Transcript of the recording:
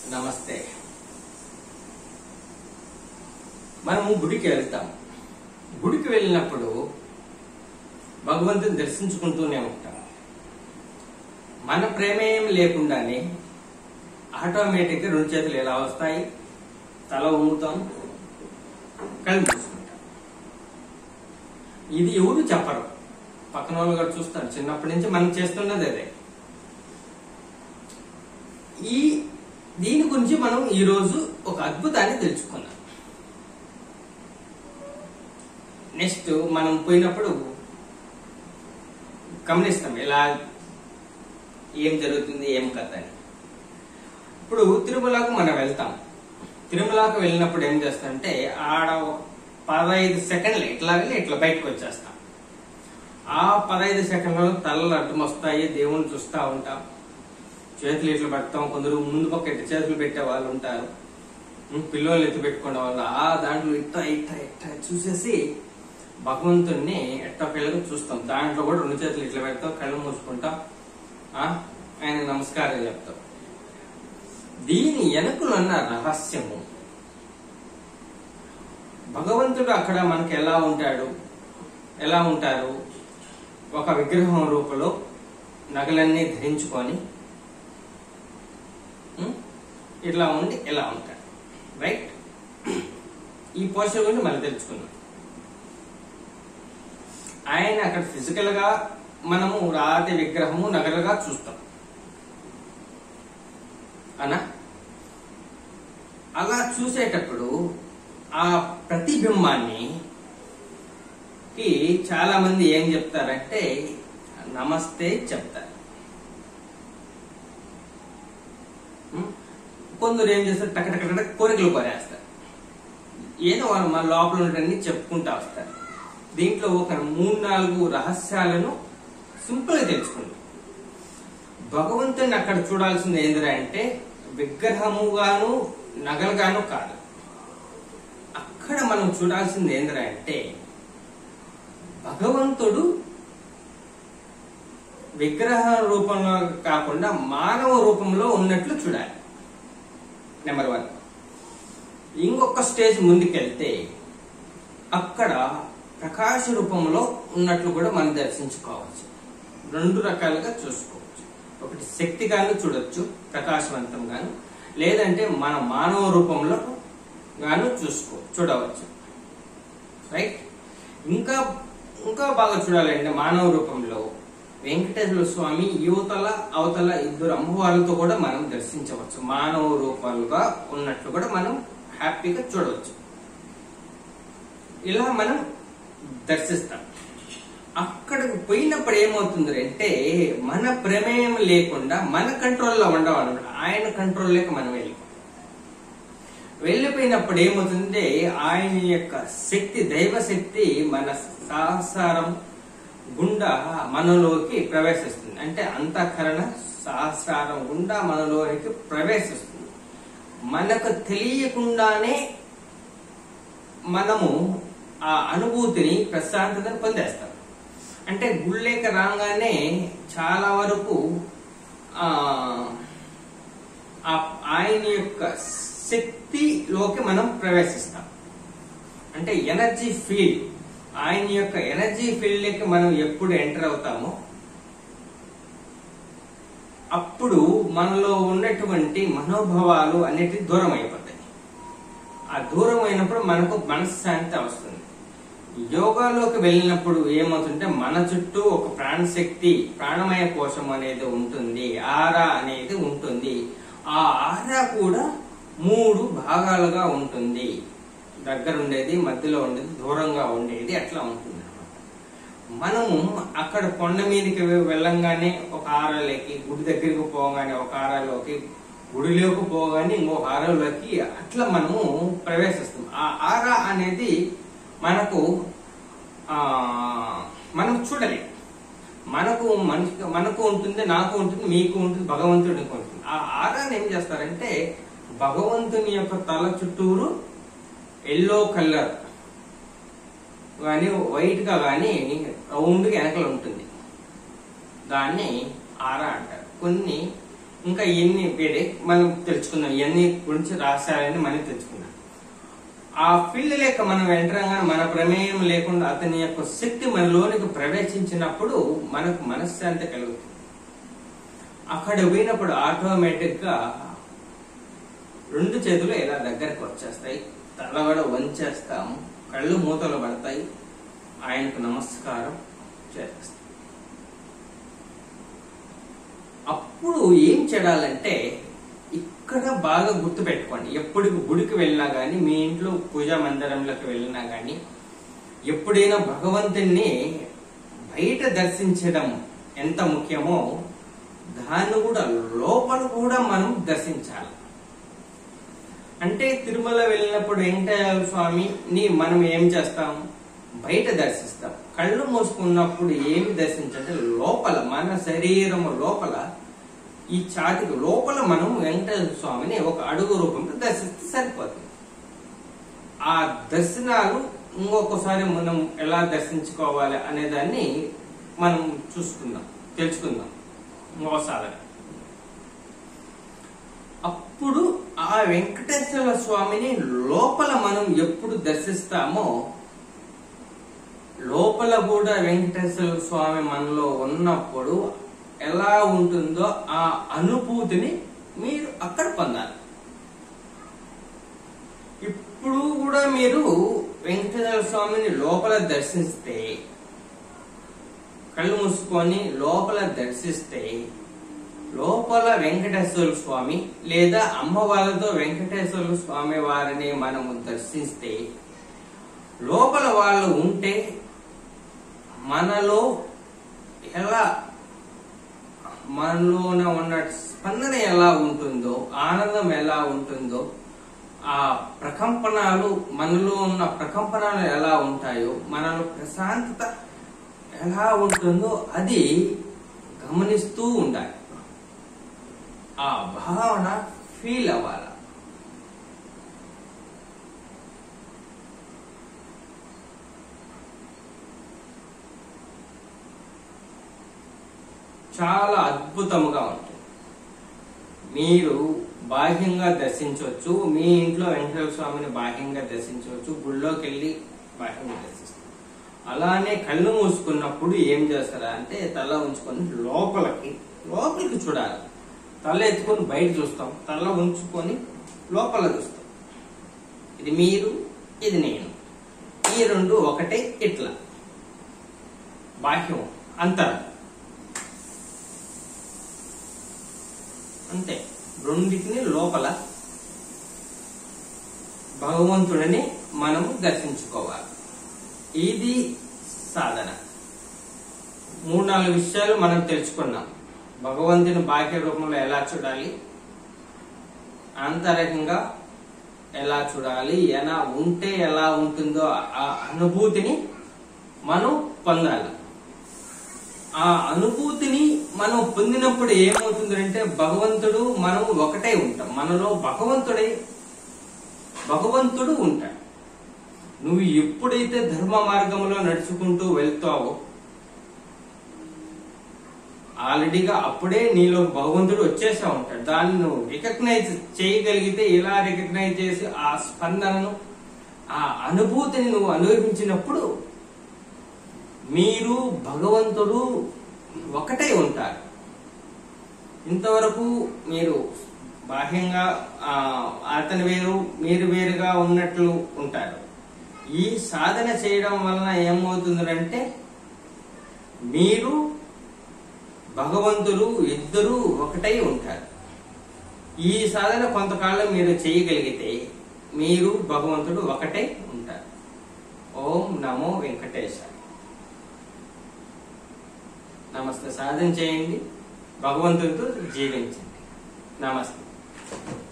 నమస్తే మనము గుడికి వెళ్తాం గుడికి వెళ్ళినప్పుడు భగవంతుని దర్శించుకుంటూనే ఉంటాం మన ప్రమేయం లేకుండానే ఆటోమేటిక్గా రెండు చేతులు ఎలా వస్తాయి తల ఊముతాం కళ్ళు మూసుకుంటాం ఇది ఎవరు చెప్పరు పక్కన వాళ్ళు కూడా చూస్తారు చిన్నప్పటి నుంచి మనం చేస్తున్నది అదే ఈ దీని గురించి మనం ఈ రోజు ఒక అద్భుతాన్ని తెలుసుకుందాం నెక్స్ట్ మనం పోయినప్పుడు గమనిస్తాం ఎలా ఏం జరుగుతుంది ఏం కథ అని ఇప్పుడు తిరుమలకు మనం వెళ్తాం తిరుమలకు వెళ్ళినప్పుడు ఏం చేస్తామంటే ఆడ పదహైదు సెకండ్లు ఇట్లా వెళ్ళి ఇట్లా బయటకు వచ్చేస్తాం ఆ పదహైదు సెకండ్లలో తలలు అడ్డం వస్తాయి దేవుణ్ణి చూస్తూ ఉంటాం చేతులు ఇట్లా పెడతాం కొందరు ముందు పక్క ఇట్లా చేతులు పెట్టే వాళ్ళు ఉంటారు ఉం, పిల్లలు ఎత్తి పెట్టుకునే వాళ్ళు ఆ దాంట్లో ఇట్ట ఇట్ట ఇట్ట చూసేసి భగవంతుణ్ణి ఎట్టకెళ్ళగా చూస్తాం దాంట్లో కూడా రెండు చేతులు ఇట్లా పెడతాం కళ్ళు మూసుకుంటాం ఆ, ఆయన నమస్కారం చెప్తాం దీని వెనుకలున్న రహస్యము భగవంతుడు అక్కడ మనకి ఎలా ఉంటాడు ఎలా ఉంటారు ఒక విగ్రహం రూపంలో నగలన్నీ ధరించుకొని ఉం? ఇట్లా ఉండి ఇలా ఉంటాడు రైట్ ఈ పోస్టర్ గురించి మళ్ళీ తెలుసుకుందాం ఆయన అక్కడ ఫిజికల్ గా మనము రాతి విగ్రహము నగలుగా చూస్తాం అనా అలా చూసేటప్పుడు ఆ ప్రతిబింబాన్ని కి చాలా మంది ఏం చెప్తారంటే నమస్తే చెప్తారు ఉం? కొందరు ఏం చేస్తారు టక టక టక కోరికలు కోరేస్తారు ఏదో వాళ్ళు మన లోపల ఉండని చెప్పుకుంటా వస్తారు దీంట్లో ఒక మూడు నాలుగు రహస్యాలను సింపుల్ గా తెలుసుకుంటాం భగవంతుని అక్కడ చూడాల్సింది ఏందిరా అంటే విగ్రహముగాను నగలుగాను కాదు అక్కడ మనం చూడాల్సింది ఏందిరా అంటే భగవంతుడు విగ్రహ రూపంలో కాకుండా మానవ రూపంలో ఉన్నట్లు చూడాలి నెంబర్ వన్ ఇంకొక స్టేజ్ ముందుకెళ్తే అక్కడ ప్రకాశ రూపంలో ఉన్నట్లు కూడా మనం దర్శించుకోవచ్చు రెండు రకాలుగా చూసుకోవచ్చు ఒకటి శక్తిగాను చూడొచ్చు ప్రకాశవంతంగాను లేదంటే మన మానవ రూపంలో గాను చూసుకో చూడవచ్చు రైట్ ఇంకా ఇంకా బాగా చూడాలంటే మానవ రూపంలో వెంకటేశ్వర స్వామి యువతల అవతల ఇద్దరు అమ్మవార్లతో కూడా మనం దర్శించవచ్చు మానవ రూపాలుగా ఉన్నట్లు కూడా మనం హ్యాపీగా చూడవచ్చు ఇలా మనం దర్శిస్తాం అక్కడికి పోయినప్పుడు ఏమవుతుంది అంటే మన ప్రమేయం లేకుండా మన కంట్రోల్లో ఉండవు అనమాట ఆయన కంట్రోల్ లేక మనం వెళ్ళిపోతాం వెళ్ళిపోయినప్పుడు ఏమవుతుందంటే ఆయన యొక్క శక్తి దైవ శక్తి మన సహస్రం గుండా మనలోకి ప్రవేశిస్తుంది అంటే అంతఃకరణ సహస్రారం గుండా మనలోకి ప్రవేశిస్తుంది మనకు తెలియకుండానే మనము ఆ అనుభూతిని ప్రశాంతతను పొందేస్తాం అంటే గుళ్ళేక రాగానే చాలా వరకు ఆ ఆ- ఆయన యొక్క శక్తిలోకి మనం ప్రవేశిస్తాం అంటే ఎనర్జీ ఫీల్డ్ ఆయన యొక్క ఎనర్జీ ఫీల్డ్ లోకి మనం ఎప్పుడు ఎంటర్ అవుతామో అప్పుడు మనలో ఉన్నటువంటి మనోభావాలు అన్నిటి దూరం అయిపోతాయి ఆ దూరం అయినప్పుడు మనకు మనశ్శాంతి వస్తుంది యోగాలోకి వెళ్ళినప్పుడు ఏమవుతుంటే మన చుట్టూ ఒక ప్రాణశక్తి ప్రాణమయ కోశం అనేది ఉంటుంది ఆరా అనేది ఉంటుంది ఆ ఆరా కూడా మూడు భాగాలుగా ఉంటుంది దగ్గర ఉండేది మధ్యలో ఉండేది దూరంగా ఉండేది అట్లా ఉంటుంది మనము అక్కడ కొండ మీదకి వెళ్ళంగానే ఒక ఆరాలోకి గుడి దగ్గరికి పోగానే ఒక ఆరాలోకి గుడిలోకి పోగానే ఇంకొక ఆరాలోకి అట్లా మనము ప్రవేశిస్తాం ఆ ఆరా అనేది మనకు ఆ మనం చూడలేం మనకు మనిషి మనకు ఉంటుంది నాకు ఉంటుంది మీకు ఉంటుంది భగవంతుడికి ఉంటుంది ఆ ఆరాన్ని ఏం చేస్తారంటే భగవంతుని యొక్క తల చుట్టూరు ఎల్లో కలర్ కానీ వైట్ గా కానీ రౌండ్ గా వెనకలు ఉంటుంది దాన్ని ఆరా అంటారు కొన్ని ఇంకా ఇవన్నీ వేరే మనం తెలుసుకుందాం ఇవన్నీ గురించి రహస్యాలని మనం తెలుసుకుందాం ఆ ఫీల్డ్ లేక మనం ఎంటరంగా మన ప్రమేయం లేకుండా అతని యొక్క శక్తి మనలోనికి ప్రవేశించినప్పుడు మనకు మనశ్శాంతి కలుగుతుంది అక్కడ పోయినప్పుడు ఆటోమేటిక్ గా రెండు చేతులు ఇలా దగ్గరకు వచ్చేస్తాయి తల కూడా వంచేస్తాము కళ్ళు మూతలు పడతాయి ఆయనకు నమస్కారం చేస్తాం అప్పుడు ఏం చేయాలంటే ఇక్కడ బాగా గుర్తు పెట్టుకోండి ఎప్పుడు గుడికి వెళ్ళినా గానీ మీ ఇంట్లో పూజా మందిరంలోకి వెళ్ళినా గానీ ఎప్పుడైనా భగవంతుణ్ణి బయట దర్శించడం ఎంత ముఖ్యమో దాన్ని కూడా లోపల కూడా మనం దర్శించాలి అంటే తిరుమల వెళ్ళినప్పుడు వెంకటేశ్వర స్వామిని మనం ఏం చేస్తాం బయట దర్శిస్తాం కళ్ళు మూసుకున్నప్పుడు ఏమి దర్శించంటే లోపల మన శరీరం లోపల ఈ చాతికి లోపల మనం వెంకటేశ్వర స్వామిని ఒక అడుగు రూపంలో దర్శిస్తే సరిపోతుంది ఆ దర్శనాలు ఇంకొకసారి మనం ఎలా దర్శించుకోవాలి అనే దాన్ని మనం చూసుకుందాం తెలుసుకుందాం ఇంకో సాధన అప్పుడు ఆ వెంకటేశ్వర స్వామిని లోపల మనం ఎప్పుడు దర్శిస్తామో లోపల కూడా వెంకటేశ్వర స్వామి మనలో ఉన్నప్పుడు ఎలా ఉంటుందో ఆ అనుభూతిని మీరు అక్కడ పొందాలి ఇప్పుడు కూడా మీరు వెంకటేశ్వర స్వామిని లోపల దర్శిస్తే కళ్ళు మూసుకొని లోపల దర్శిస్తే లోపల వెంకటేశ్వర స్వామి లేదా అమ్మవారితో వెంకటేశ్వర స్వామి వారిని మనము దర్శిస్తే లోపల వాళ్ళు ఉంటే మనలో ఎలా మనలోన ఉన్న స్పందన ఎలా ఉంటుందో ఆనందం ఎలా ఉంటుందో ఆ ప్రకంపనాలు మనలో ఉన్న ప్రకంపనాలు ఎలా ఉంటాయో మనలో ప్రశాంతత ఎలా ఉంటుందో అది గమనిస్తూ ఉండాలి ఆ భావన ఫీల్ అవ్వాలి చాలా అద్భుతముగా ఉంటుంది మీరు బాహ్యంగా దర్శించవచ్చు మీ ఇంట్లో వెంకటేశ్వర స్వామిని బాహ్యంగా దర్శించవచ్చు గుళ్ళోకి వెళ్ళి బాహ్యంగా దర్శిస్తారు అలానే కళ్ళు మూసుకున్నప్పుడు ఏం చేస్తారా అంటే తల ఉంచుకొని లోపలికి లోపలికి చూడాలి తల ఎత్తుకొని బయట చూస్తాం తల ఉంచుకొని లోపల చూస్తాం ఇది మీరు ఇది నేను ఈ రెండు ఒకటే ఇట్లా బాహ్యం అంతరం అంతే రెండింటిని లోపల భగవంతుడిని మనము దర్శించుకోవాలి ఇది సాధన మూడు నాలుగు విషయాలు మనం తెలుసుకున్నాం భగవంతుని బాహ్య రూపంలో ఎలా చూడాలి ఆంతరికంగా ఎలా చూడాలి ఎలా ఉంటే ఎలా ఉంటుందో ఆ అనుభూతిని మనం పొందాలి ఆ అనుభూతిని మనం పొందినప్పుడు ఏమవుతుందంటే భగవంతుడు మనం ఒకటే ఉంటాం మనలో భగవంతుడే భగవంతుడు ఉంటాడు నువ్వు ఎప్పుడైతే ధర్మ మార్గంలో నడుచుకుంటూ వెళ్తావో ఆల్రెడీగా అప్పుడే నీలో భగవంతుడు వచ్చేసా ఉంటాడు దాన్ని నువ్వు రికగ్నైజ్ చేయగలిగితే ఇలా రికగ్నైజ్ చేసి ఆ స్పందనను ఆ అనుభూతిని నువ్వు అనుభవించినప్పుడు మీరు భగవంతుడు ఒకటే ఉంటారు ఇంతవరకు మీరు బాహ్యంగా ఆ, అతని వేరు మీరు వేరుగా ఉన్నట్లు ఉంటారు ఈ సాధన చేయడం వలన ఏమవుతుందంటే మీరు భగవంతుడు ఇద్దరు ఒకటై ఉంటారు ఈ సాధన కొంతకాలం మీరు చేయగలిగితే మీరు భగవంతుడు ఒకటై ఉంటారు ఓం నమో వెంకటేశ నమస్తే సాధన చేయండి భగవంతుడితో జీవించండి నమస్తే